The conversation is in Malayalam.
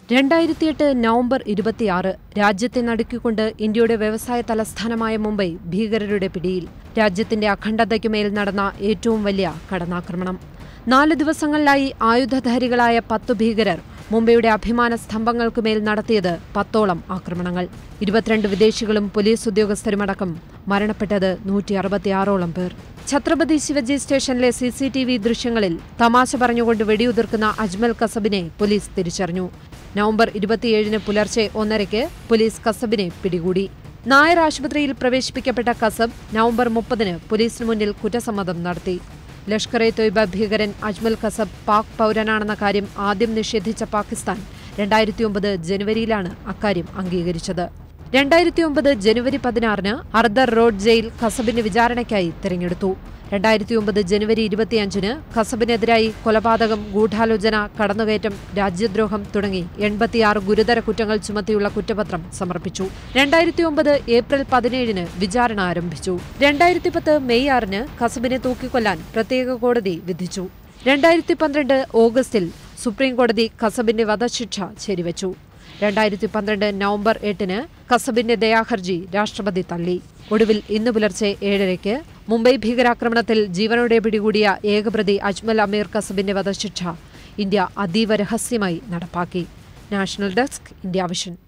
രണ്ടായിരത്തിയെട്ട് നവംബർ ഇരുപത്തിയാറ് രാജ്യത്തെ നടുക്കിക്കൊണ്ട് ഇന്ത്യയുടെ വ്യവസായ തലസ്ഥാനമായ മുംബൈ ഭീകരരുടെ പിടിയിൽ രാജ്യത്തിന്റെ അഖണ്ഡതയ്ക്കുമേൽ നടന്ന ഏറ്റവും വലിയ കടന്നാക്രമണം നാല് ദിവസങ്ങളിലായി ആയുധധാരികളായ പത്തു ഭീകരർ മുംബൈയുടെ അഭിമാന സ്തംഭങ്ങൾക്കുമേൽ നടത്തിയത് പത്തോളം ആക്രമണങ്ങൾ ഇരുപത്തിരണ്ട് വിദേശികളും പോലീസ് ഉദ്യോഗസ്ഥരുമടക്കം മരണപ്പെട്ടത് നൂറ്റി അറുപത്തിയാറോളം പേർ ഛത്രപതി ശിവജി സ്റ്റേഷനിലെ സി സി ടി വി ദൃശ്യങ്ങളിൽ തമാശ പറഞ്ഞുകൊണ്ട് വെടിയുതിർക്കുന്ന അജ്മൽ കസബിനെ പോലീസ് തിരിച്ചറിഞ്ഞു നവംബർ ഇരുപത്തിയേഴിന് പുലർച്ചെ ഒന്നരയ്ക്ക് പോലീസ് കസബിനെ പിടികൂടി നായർ ആശുപത്രിയിൽ പ്രവേശിപ്പിക്കപ്പെട്ട കസബ് നവംബർ മുപ്പതിന് പോലീസിന് മുന്നിൽ കുറ്റസമ്മതം നടത്തി ലഷ്കർ എ തൊയ്ബ ഭീകരൻ അജ്മൽ കസബ് പാക് പൗരനാണെന്ന കാര്യം ആദ്യം നിഷേധിച്ച പാകിസ്ഥാൻ രണ്ടായിരത്തിയൊമ്പത് ജനുവരിയിലാണ് അക്കാര്യം അംഗീകരിച്ചത് രണ്ടായിരത്തി ഒമ്പത് ജനുവരി പതിനാറിന് അർദർ റോഡ് ജയിൽ ഖസബിന്റെ വിചാരണയ്ക്കായി തിരഞ്ഞെടുത്തു രണ്ടായിരത്തി ഒമ്പത് ജനുവരി ഇരുപത്തിയഞ്ചിന് ഖസബിനെതിരായി കൊലപാതകം ഗൂഢാലോചന കടന്നുകയറ്റം രാജ്യദ്രോഹം തുടങ്ങി എൺപത്തിയാറ് ഗുരുതര കുറ്റങ്ങൾ ചുമത്തിയുള്ള കുറ്റപത്രം സമർപ്പിച്ചു രണ്ടായിരത്തി ഒമ്പത് ഏപ്രിൽ പതിനേഴിന് വിചാരണ ആരംഭിച്ചു രണ്ടായിരത്തി പത്ത് മെയ് ആറിന് ഖസബിനെ തൂക്കിക്കൊല്ലാൻ പ്രത്യേക കോടതി വിധിച്ചു രണ്ടായിരത്തി പന്ത്രണ്ട് ഓഗസ്റ്റിൽ സുപ്രീം കോടതി ഖസബിന്റെ വധശിക്ഷ ശരിവച്ചു രണ്ടായിരത്തി പന്ത്രണ്ട് നവംബർ എട്ടിന് കസബിന്റെ ദയാഹർജി രാഷ്ട്രപതി തള്ളി ഒടുവിൽ ഇന്ന് പുലർച്ചെ ഏഴരയ്ക്ക് മുംബൈ ഭീകരാക്രമണത്തിൽ ജീവനോടെ പിടികൂടിയ ഏകപ്രതി അജ്മൽ അമീർ കസബിന്റെ വധശിക്ഷ ഇന്ത്യ അതീവ രഹസ്യമായി നടപ്പാക്കി നാഷണൽ ഡെസ്ക് ഇന്ത്യ വിഷൻ